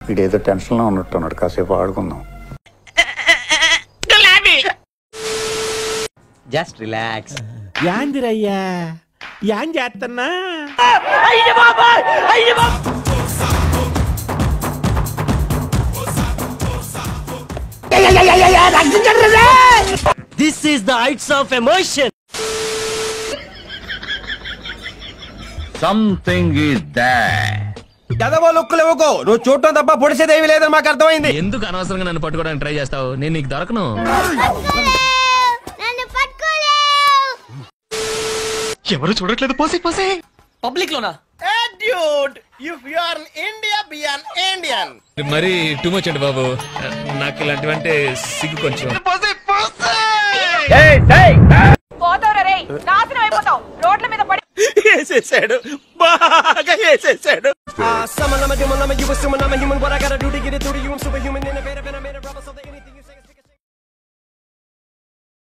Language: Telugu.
వీడేదో టెన్షన్లో ఉన్నట్టున్నాడు కాసేపు ఆడుకుందాం జస్ట్ రిలాక్స్ యాందిరయ్యా యాన్ చేస్తున్నా this is the heights of emotion something is that ఎదవో లుక్కులు ఇవ్వకో నువ్వు చూడటం తప్ప పొడిసేదేవి లేదని మాకు అర్థమైంది ఎందుకు అనవసరంగా నన్ను పట్టుకోవడానికి ట్రై చేస్తావు నేను నీకు దొరకను నన్ను పట్టుకోలేవు ఎవరు చూడట్లేదు పోసి పోసి పబ్లిక్ లోనా మరి టూ మచ్ అండి బాబు నాకు ఇలాంటివంటే సిగ్గు కొంచెం పోతావురా రేయ్ నాశనం అయిపోతావు రోడ్ల మీద పడి వేసేసాడు బాగా వేసేసాడు Uh, summon, I'm a human, I'm a human, I'm a human. What I gotta do to get it through to you? I'm superhuman in a bit.